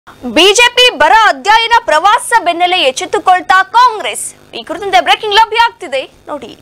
BJP ಬರ ಅಧ್ಯಯನ ಪ್ರವಾಸ ಬೆನ್ನಲ್ಲೇ ಎಚ್ಚೆತ್ತುಕೊಳ್ತಾ ಕಾಂಗ್ರೆಸ್ ಈ ಕುರಿತಂತೆ ಬ್ರೇಕಿಂಗ್ ಲಭ್ಯ ಆಗ್ತಿದೆ ನೋಡಿ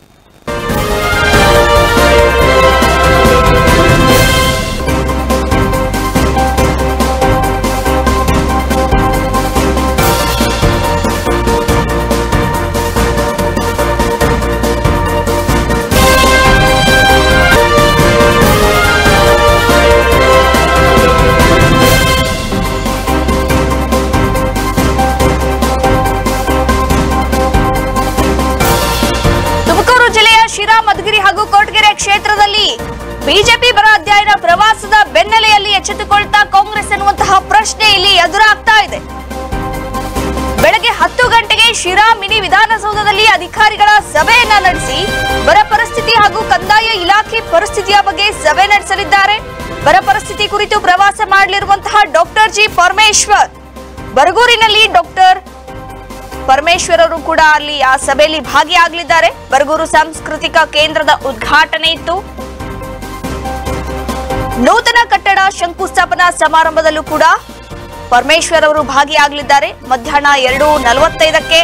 ತುಮಕೂರು ಜಿಲ್ಲೆಯ ಶಿರಾ ಮಧುಗಿರಿ ಹಾಗೂ ಕೊರಟಗೆರೆ ಕ್ಷೇತ್ರದಲ್ಲಿ ಬಿಜೆಪಿ ಬರ ಅಧ್ಯಯನ ಪ್ರವಾಸದ ಬೆನ್ನಲೆಯಲ್ಲಿ ಎಚ್ಚೆತ್ತುಕೊಳ್ತಾ ಕಾಂಗ್ರೆಸ್ ಎನ್ನುವಂತಹ ಪ್ರಶ್ನೆ ಇಲ್ಲಿ ಎದುರಾಗ್ತಾ ಇದೆ ಬೆಳಗ್ಗೆ ಹತ್ತು ಗಂಟೆಗೆ ಶಿರಾ ಮಿನಿ ವಿಧಾನಸೌಧದಲ್ಲಿ ಅಧಿಕಾರಿಗಳ ಸಭೆಯನ್ನ ನಡೆಸಿ ಬರ ಪರಿಸ್ಥಿತಿ ಹಾಗೂ ಕಂದಾಯ ಇಲಾಖೆ ಪರಿಸ್ಥಿತಿಯ ಬಗ್ಗೆ ಸಭೆ ನಡೆಸಲಿದ್ದಾರೆ ಬರ ಪರಿಸ್ಥಿತಿ ಕುರಿತು ಪ್ರವಾಸ ಮಾಡಲಿರುವಂತಹ ಡಾಕ್ಟರ್ ಜಿ ಪರಮೇಶ್ವರ್ ಬರಗೂರಿನಲ್ಲಿ ಡಾಕ್ಟರ್ ಪರಮೇಶ್ವರ್ ಅವರು ಕೂಡ ಅಲ್ಲಿ ಆ ಸಭೆಯಲ್ಲಿ ಭಾಗಿಯಾಗಲಿದ್ದಾರೆ ಬರಗೂರು ಸಾಂಸ್ಕೃತಿಕ ಕೇಂದ್ರದ ಉದ್ಘಾಟನೆ ಇತ್ತು ನೂತನ ಕಟ್ಟಡ ಶಂಕುಸ್ಥಾಪನಾ ಸಮಾರಂಭದಲ್ಲೂ ಕೂಡ ಪರಮೇಶ್ವರ್ ಅವರು ಭಾಗಿಯಾಗಲಿದ್ದಾರೆ ಮಧ್ಯಾಹ್ನ ಎರಡು ನಲವತ್ತೈದಕ್ಕೆ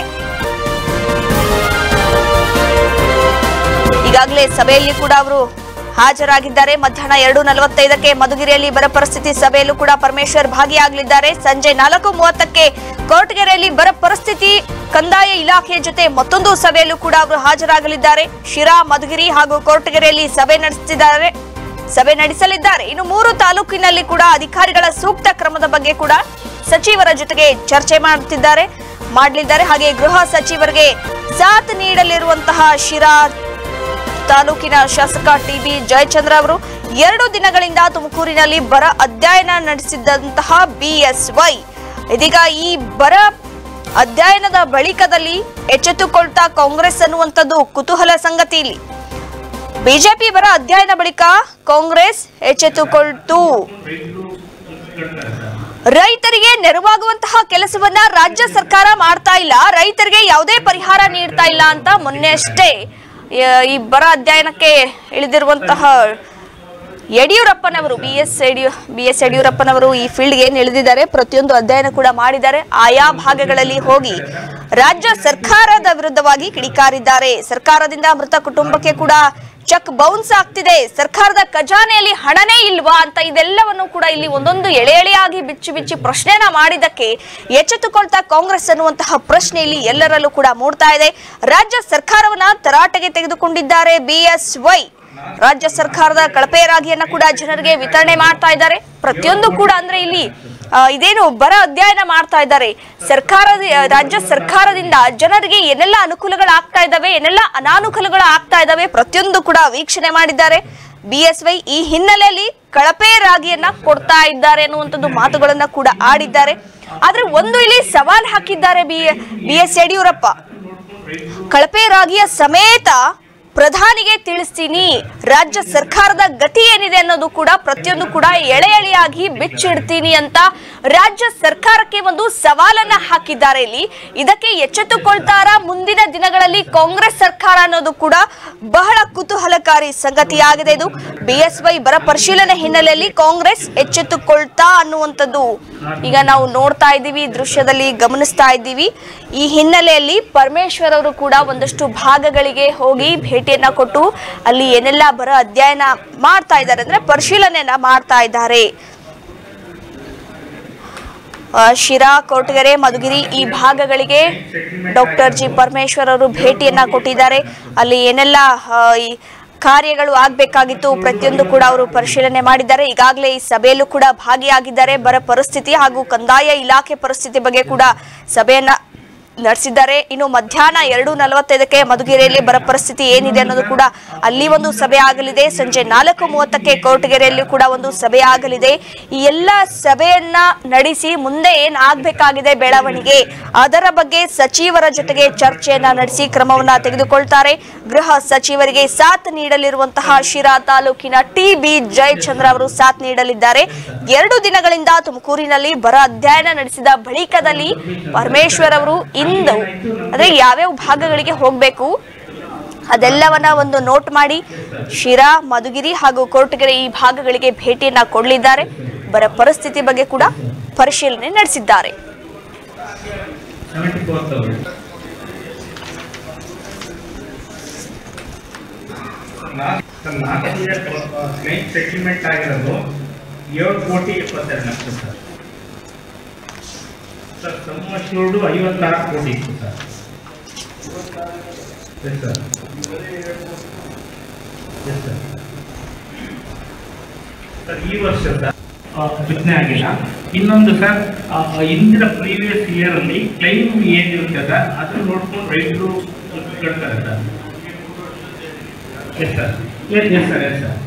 ಈಗಾಗಲೇ ಸಭೆಯಲ್ಲಿ ಕೂಡ ಅವರು ಹಾಜರಾಗಿದ್ದಾರೆ ಮಧ್ಯಾಹ್ನ ಎರಡು ನಲವತ್ತೈದಕ್ಕೆ ಮಧುಗಿರಿಯಲ್ಲಿ ಬರ ಪರಿಸ್ಥಿತಿ ಸಭೆಯಲ್ಲೂ ಕೂಡ ಪರಮೇಶ್ವರ್ ಭಾಗಿಯಾಗಲಿದ್ದಾರೆ ಸಂಜೆ ನಾಲ್ಕು ಮೂವತ್ತಕ್ಕೆ ಕೊರಟಗೆರೆಯಲ್ಲಿ ಬರ ಪರಿಸ್ಥಿತಿ ಕಂದಾಯ ಇಲಾಖೆ ಜೊತೆ ಮತ್ತೊಂದು ಸಭೆಯಲ್ಲೂ ಕೂಡ ಅವರು ಹಾಜರಾಗಲಿದ್ದಾರೆ ಶಿರಾ ಮಧುಗಿರಿ ಹಾಗೂ ಕೊರಟಗೆರೆಯಲ್ಲಿ ಸಭೆ ನಡೆಸುತ್ತಿದ್ದಾರೆ ಸಭೆ ನಡೆಸಲಿದ್ದಾರೆ ಇನ್ನು ಮೂರು ತಾಲೂಕಿನಲ್ಲಿ ಕೂಡ ಅಧಿಕಾರಿಗಳ ಸೂಕ್ತ ಕ್ರಮದ ಬಗ್ಗೆ ಕೂಡ ಸಚಿವರ ಜೊತೆಗೆ ಚರ್ಚೆ ಮಾಡುತ್ತಿದ್ದಾರೆ ಮಾಡಲಿದ್ದಾರೆ ಹಾಗೆ ಗೃಹ ಸಚಿವರಿಗೆ ಸಾಥ್ ನೀಡಲಿರುವಂತಹ ಶಿರಾ ತಾಲೂಕಿನ ಶಾಸಕ ಟಿಬಿ ಜಯಚಂದ್ರ ಅವರು ಎರಡು ದಿನಗಳಿಂದ ತುಮಕೂರಿನಲ್ಲಿ ಬರ ಅಧ್ಯಯನ ನಡೆಸಿದ್ದಂತಹ ಬಿಎಸ್ವೈ ಇದೀಗ ಈ ಬರ ಅಧ್ಯಯನದ ಬಳಿಕದಲ್ಲಿ ಎಚ್ಚೆತ್ತುಕೊಳ್ತಾ ಕಾಂಗ್ರೆಸ್ ಅನ್ನುವಂಥದ್ದು ಕುತೂಹಲ ಸಂಗತಿ ಇಲ್ಲಿ ಬಿಜೆಪಿ ಬರ ಅಧ್ಯಯನ ಬಳಿಕ ಕಾಂಗ್ರೆಸ್ ಎಚ್ಚೆತ್ತುಕೊಳ್ತು ರೈತರಿಗೆ ನೆರವಾಗುವಂತಹ ಕೆಲಸವನ್ನ ರಾಜ್ಯ ಸರ್ಕಾರ ಮಾಡ್ತಾ ಇಲ್ಲ ರೈತರಿಗೆ ಯಾವುದೇ ಪರಿಹಾರ ನೀಡ್ತಾ ಇಲ್ಲ ಅಂತ ಮೊನ್ನೆ ಅಷ್ಟೇ ಆ, ಈ ಬರ ಅಧ್ಯಯನಕ್ಕೆ ಇಳಿದಿರುವಂತಹ ಯಡಿಯೂರಪ್ಪನವರು ಬಿ ಎಸ್ ಯಡಿಯೂ ಬಿ ಎಸ್ ಯಡಿಯೂರಪ್ಪನವರು ಈ ಫೀಲ್ಡ್ಗೆ ಏನು ಇಳಿದಿದ್ದಾರೆ ಪ್ರತಿಯೊಂದು ಅಧ್ಯಯನ ಕೂಡ ಮಾಡಿದ್ದಾರೆ ಆಯಾ ಭಾಗಗಳಲ್ಲಿ ಹೋಗಿ ರಾಜ್ಯ ಸರ್ಕಾರದ ವಿರುದ್ಧವಾಗಿ ಕಿಡಿಕಾರಿದ್ದಾರೆ ಸರ್ಕಾರದಿಂದ ಮೃತ ಕುಟುಂಬಕ್ಕೆ ಕೂಡ ಚೆಕ್ ಬೌನ್ಸ್ ಆಗ್ತಿದೆ ಸರ್ಕಾರದ ಖಜಾನೆಯಲ್ಲಿ ಹಣನೇ ಇಲ್ವಾ ಅಂತ ಇದೆಲ್ಲವನ್ನು ಕೂಡ ಇಲ್ಲಿ ಒಂದೊಂದು ಎಳೆ ಎಳೆಯಾಗಿ ಬಿಚ್ಚಿ ಬಿಚ್ಚಿ ಪ್ರಶ್ನೆನ ಮಾಡಿದ್ದಕ್ಕೆ ಎಚ್ಚೆತ್ತುಕೊಳ್ತಾ ಕಾಂಗ್ರೆಸ್ ಅನ್ನುವಂತಹ ಪ್ರಶ್ನೆ ಇಲ್ಲಿ ಎಲ್ಲರಲ್ಲೂ ಕೂಡ ಮೂಡ್ತಾ ಇದೆ ರಾಜ್ಯ ಸರ್ಕಾರವನ್ನ ತರಾಟೆಗೆ ತೆಗೆದುಕೊಂಡಿದ್ದಾರೆ ಬಿಎಸ್ವೈ ರಾಜ್ಯ ಸರ್ಕಾರದ ಕಳಪೆ ರಾಗಿಯನ್ನ ಕೂಡ ಜನರಿಗೆ ವಿತರಣೆ ಮಾಡ್ತಾ ಇದ್ದಾರೆ ಪ್ರತಿಯೊಂದು ಕೂಡ ಅಂದ್ರೆ ಇಲ್ಲಿ ಆ, ಇದೇನು ಬರ ಅಧ್ಯಯನ ಮಾಡ್ತಾ ಇದ್ದಾರೆ ಸರ್ಕಾರದ ರಾಜ್ಯ ಸರ್ಕಾರದಿಂದ ಜನರಿಗೆ ಏನೆಲ್ಲ ಅನುಕೂಲಗಳು ಆಗ್ತಾ ಇದಾವೆ ಏನೆಲ್ಲ ಅನಾನುಕೂಲಗಳು ಆಗ್ತಾ ಇದಾವೆ ಪ್ರತಿಯೊಂದು ಕೂಡ ವೀಕ್ಷಣೆ ಮಾಡಿದ್ದಾರೆ ಬಿಎಸ್ವೈ ಈ ಹಿನ್ನೆಲೆಯಲ್ಲಿ ಕಳಪೆ ರಾಗಿಯನ್ನ ಕೊಡ್ತಾ ಇದ್ದಾರೆ ಅನ್ನುವಂಥದ್ದು ಮಾತುಗಳನ್ನ ಕೂಡ ಆಡಿದ್ದಾರೆ ಆದ್ರೆ ಒಂದು ಇಲ್ಲಿ ಸವಾಲ್ ಹಾಕಿದ್ದಾರೆ ಬಿ ಬಿ ಎಸ್ ಯಡಿಯೂರಪ್ಪ ಕಳಪೆ ರಾಗಿಯ ಸಮೇತ ಪ್ರಧಾನಿಗೆ ತಿಳಿಸ್ತೀನಿ ರಾಜ್ಯ ಸರ್ಕಾರದ ಗತಿ ಏನಿದೆ ಅನ್ನೋದು ಕೂಡ ಪ್ರತಿಯೊಂದು ಕೂಡ ಎಳೆ ಎಳೆಯಾಗಿ ಬಿಚ್ಚಿಡ್ತೀನಿ ಅಂತ ರಾಜ್ಯ ಸರ್ಕಾರಕ್ಕೆ ಒಂದು ಸವಾಲನ್ನ ಹಾಕಿದ್ದಾರೆ ಇಲ್ಲಿ ಇದಕ್ಕೆ ಎಚ್ಚೆತ್ತುಕೊಳ್ತಾರ ಮುಂದಿನ ದಿನಗಳಲ್ಲಿ ಕಾಂಗ್ರೆಸ್ ಸರ್ಕಾರ ಅನ್ನೋದು ಕೂಡ ಬಹಳ ಕುತೂಹಲಕಾರಿ ಸಂಗತಿಯಾಗಿದೆ ಇದು ಬಿಎಸ್ವೈ ಬರ ಪರಿಶೀಲನೆ ಹಿನ್ನೆಲೆಯಲ್ಲಿ ಕಾಂಗ್ರೆಸ್ ಎಚ್ಚೆತ್ತುಕೊಳ್ತಾ ಅನ್ನುವಂಥದ್ದು ಈಗ ನಾವು ನೋಡ್ತಾ ಇದ್ದೀವಿ ದೃಶ್ಯದಲ್ಲಿ ಗಮನಿಸ್ತಾ ಇದ್ದೀವಿ ಈ ಹಿನ್ನೆಲೆಯಲ್ಲಿ ಪರಮೇಶ್ವರ್ ಅವರು ಕೂಡ ಒಂದಷ್ಟು ಭಾಗಗಳಿಗೆ ಹೋಗಿ ಭೇಟಿಯನ್ನ ಕೊಟ್ಟು ಅಲ್ಲಿ ಏನೆಲ್ಲ ಬರ ಅಧ್ಯಯನ ಮಾಡ್ತಾ ಇದ್ದಾರೆ ಅಂದ್ರೆ ಪರಿಶೀಲನೆಯನ್ನ ಮಾಡ್ತಾ ಇದ್ದಾರೆ ಆ, ಶಿರಾ ಕೊರಟಗೆರೆ ಮಧುಗಿರಿ ಈ ಭಾಗಗಳಿಗೆ ಡಾಕ್ಟರ್ ಜಿ ಪರಮೇಶ್ವರ್ ಅವರು ಭೇಟಿಯನ್ನ ಕೊಟ್ಟಿದ್ದಾರೆ ಅಲ್ಲಿ ಏನೆಲ್ಲ ಆ, ಈ ಕಾರ್ಯಗಳು ಆಗ್ಬೇಕಾಗಿತ್ತು ಪ್ರತಿಯೊಂದು ಕೂಡ ಅವರು ಪರಿಶೀಲನೆ ಮಾಡಿದ್ದಾರೆ ಈಗಾಗಲೇ ಈ ಸಭೆಯಲ್ಲೂ ಕೂಡ ಭಾಗಿಯಾಗಿದ್ದಾರೆ ಬರ ಪರಿಸ್ಥಿತಿ ಹಾಗೂ ಕಂದಾಯ ಇಲಾಖೆ ಪರಿಸ್ಥಿತಿ ಬಗ್ಗೆ ಕೂಡ ಸಭೆಯನ್ನ ನಡೆಸಿದ್ದಾರೆ ಇನ್ನು ಮಧ್ಯಾಹ್ನ ಎರಡು ನಲವತ್ತೈದಕ್ಕೆ ಮಧುಗಿರಿಯಲ್ಲಿ ಬರ ಪರಿಸ್ಥಿತಿ ಏನಿದೆ ಅನ್ನೋದು ಕೂಡ ಅಲ್ಲಿ ಒಂದು ಸಭೆ ಆಗಲಿದೆ ಸಂಜೆ ನಾಲ್ಕು ಮೂವತ್ತಕ್ಕೆ ಕೊರಟಗೆರೆಯಲ್ಲಿ ಕೂಡ ಒಂದು ಸಭೆ ಆಗಲಿದೆ ಈ ಎಲ್ಲ ಸಭೆಯನ್ನ ನಡೆಸಿ ಮುಂದೆ ಏನ್ ಆಗ್ಬೇಕಾಗಿದೆ ಬೆಳವಣಿಗೆ ಅದರ ಬಗ್ಗೆ ಸಚಿವರ ಜೊತೆಗೆ ಚರ್ಚೆಯನ್ನ ನಡೆಸಿ ಕ್ರಮವನ್ನ ತೆಗೆದುಕೊಳ್ತಾರೆ ಗೃಹ ಸಚಿವರಿಗೆ ಸಾಥ್ ನೀಡಲಿರುವಂತಹ ಶಿರಾ ತಾಲೂಕಿನ ಟಿ ಬಿ ಜಯಚಂದ್ರ ಅವರು ಸಾಥ್ ನೀಡಲಿದ್ದಾರೆ ಎರಡು ದಿನಗಳಿಂದ ತುಮಕೂರಿನಲ್ಲಿ ಬರ ಅಧ್ಯಯನ ನಡೆಸಿದ ಬಳಿಕದಲ್ಲಿ ಪರಮೇಶ್ವರ್ ಅವರು ಇಂದು ಅಂದ್ರೆ ಯಾವ್ಯಾವ ಭಾಗಗಳಿಗೆ ಹೋಗ್ಬೇಕು ಅದೆಲ್ಲವನ್ನ ಒಂದು ನೋಟ್ ಮಾಡಿ ಶಿರಾ ಮಧುಗಿರಿ ಹಾಗೂ ಕೊರಟಗೆರೆ ಈ ಭಾಗಗಳಿಗೆ ಭೇಟಿಯನ್ನ ಕೊಡಲಿದ್ದಾರೆ ಬರ ಪರಿಸ್ಥಿತಿ ಬಗ್ಗೆ ಕೂಡ ಪರಿಶೀಲನೆ ನಡೆಸಿದ್ದಾರೆ ಸೆವೆಂಟಿ ಫೋರ್ ತೌಸಂಡ್ ಸರ್ ನಾಲ್ಕು ಕ್ಲೈಮ್ ಸೆಟಲ್ಮೆಂಟ್ ಆಗಿರೋದು ಏಳು ಕೋಟಿ ಎಪ್ಪತ್ತೆರಡು ಲಕ್ಷ ಸರ್ ಸರ್ ಸಮ್ ಅಶ್ಯೂರ್ಡು ಐವತ್ತಾರು ಕೋಟಿ ಇತ್ತು sir yes sir yes sir sir ಈ ವರ್ಷ ಸರ್ ಬಿತ್ತನೆ ಆಗಿಲ್ಲ ಇನ್ನೊಂದು ಸರ್ ಆ, ಹಿಂದಿನ ಪ್ರೀವಿಯಸ್ ಇಯರ್ ಅಲ್ಲಿ ಕ್ಲೈಮ್ ಏನಿರುತ್ತೆ ಸರ್ ಅದನ್ನ ನೋಡ್ಕೊಂಡು ರೈತರು ಕಟ್ತಾರೆ sir yes sir yes yes sir yes sir